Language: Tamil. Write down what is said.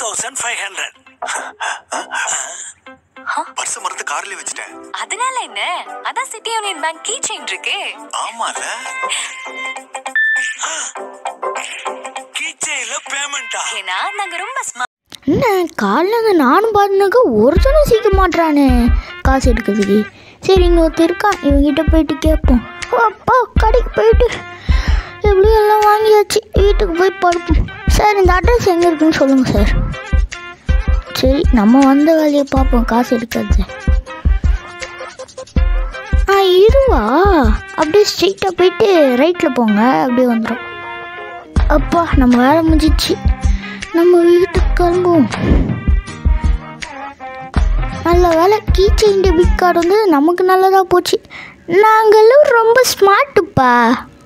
தௌசண்ட் ஃபைவ் ஹண்ட்ரட் பர்ஸ் மறந்து கார்லயே வச்சுட்டேன் அதனால என்ன அதான் சிட்டி யூனியன் பேங்க் கீ செயின் இருக்கே ஆமால கீச்சையில பேமெண்டா ஏன்னா நாங்க ரொம்ப ஸ்மார்ட் என்ன காலைல நானும் பார்த்துனாக்கா ஒருத்தனும் சீக்க மாட்றானே காசு எடுக்கிறதுக்கு சரி இன்னொருத்தர் இருக்கான் இவங்கிட்ட போயிட்டு கேட்போம் ஓ, அப்பா கடைக்கு போயிட்டு எப்படியும் எல்லாம் வாங்கியாச்சு வீட்டுக்கு போய் படுப்போம் சார் இந்த அட்ரஸ் எங்கே இருக்குன்னு சொல்லுங்கள் சார் சரி நம்ம வந்த வேலையை பார்ப்போம் காசு எடுக்காது ஆ இதுவா அப்படியே ஸ்ட்ரெயிட்டாக போயிட்டு ரைட்டில் போங்க அப்படியே வந்துடும் அப்பா நம்ம வேலை முடிஞ்சிச்சு நம்ம வீட்டுக்கு கிளம்புவோம் நல்ல வேலை கீ செயின் டெபிட் கார்டு வந்து நமக்கு நல்லதாக போச்சு நாங்களும் ரொம்ப ஸ்மார்ட்டுப்பா